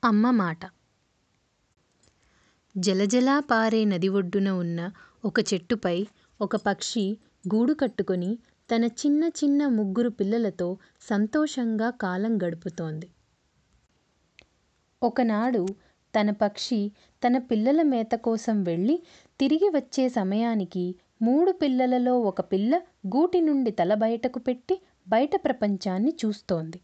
అమ్మ మాట జలజలా పారే నది ఒడ్డున ఉన్న ఒక చెట్టుపై ఒక పక్షి గూడు కట్టుకుని తన చిన్న చిన్న ముగ్గురు పిల్లలతో సంతోషంగా కాలం గడుపుతోంది. ఒకనాడు తన పక్షి తన పిల్లల మేత కోసం వెళ్ళి తిరిగి వచ్చే సమయానికి మూడు పిల్లలలో ఒక పిల్ల గూటి నుండి తల బయటకు పెట్టి బయట ప్రపంచాన్ని చూస్తోంది.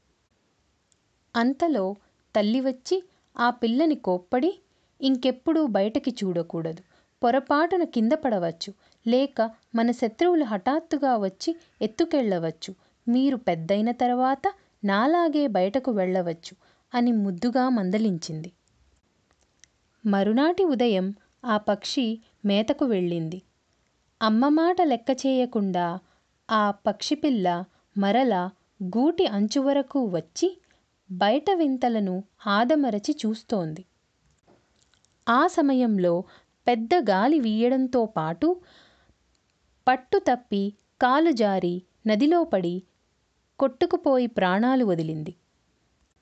అంతలో తల్లి వచ్చి ఆ పిల్లని కోప్పడి ఇంకెప్పుడూ బయటకి చూడకూడదు. పొరపాటున కింద పడవచ్చు. లేక మన శత్రువులు హఠాత్తుగా వచ్చి ఎత్తుకెళ్ళవచ్చు. మీరు పెద్దయిన తరువాత నాలాగే బయటకు వెళ్ళవచ్చు అని ముద్దుగా మందలించింది. మరునాటి ఉదయం ఆ పక్షి మేతకు వెళ్ళింది. అమ్మమాట లెక్కచేయకుండా ఆ పక్షిపిల్ల మరల గూటి అంచువరకూ వచ్చి బయట వింతలను ఆదమరచి చూస్తోంది. ఆ సమయంలో పెద్ద గాలి వీయడంతోపాటు పట్టు తప్పి కాలు జారి నదిలో పడి కొట్టుకుపోయి ప్రాణాలు వదిలింది.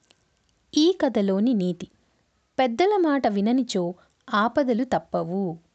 ఈ కథలోని నీతి పెద్దల మాట విననిచో ఆపదలు తప్పవు.